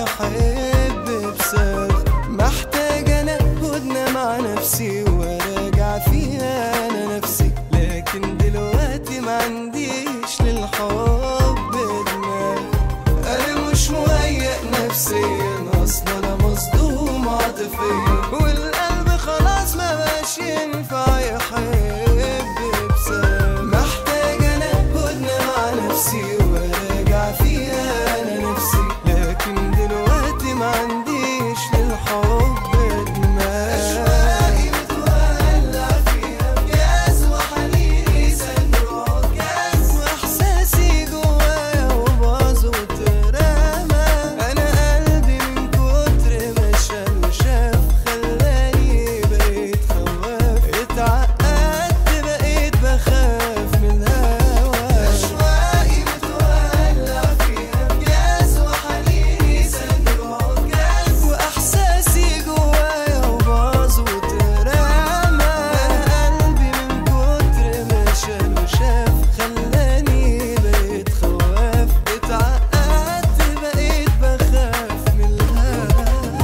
يحب بسبب محتاج انا هدنة مع نفسي وراجع فيها انا نفسي لكن دلوقتي ما عنديش للحب دماغ انا مش مهيأ نفسيا اصلا انا مصدوم عاطفيا والقلب خلاص ما بقاش ينفع يحب بسبب محتاج انا هدنة مع نفسي وراجع فيها انا نفسي لكن دلوقتي ما عنديش للحب دماغ اشواقي بتولع فيها بجاز وحنيني صندوق جاز واحساسي جوايا وباظ وترمى انا قلبي من كتر ما شال وشاف خلاني بقيت خواف اتعقدت بقيت بخاف من الهوا اشواقي بتولع فيها بجاز وحنيني صندوق جاز واحساسي جوايا وباظ وترمى انا قلبي من كتر ما شال وشاف خلاني بقيت خواف اتعقدت بقيت بخاف من الهوا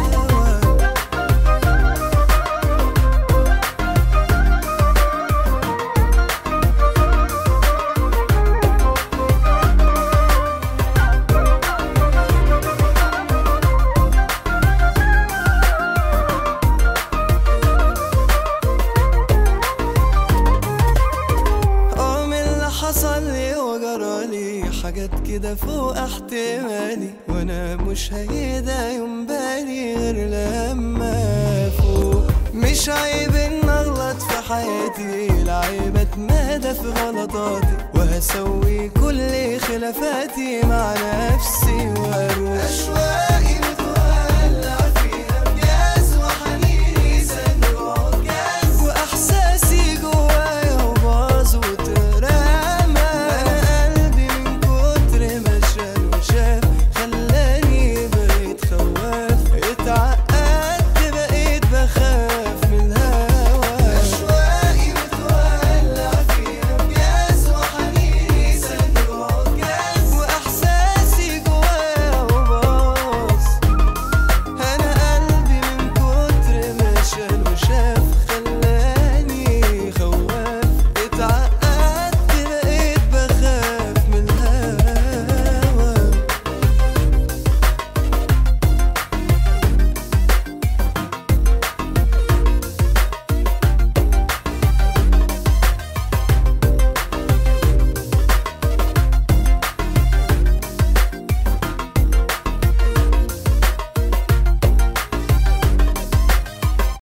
اه من اللي حصل لي وجرالي حاجات كده فوق احتمالي وانا مش هيدا يوم بالي غير لما فوق مش عيب ان اغلط في حياتي العيب اتمادى في غلطاتي وهسوي كل خلافاتي مع نفسي واروح اشواق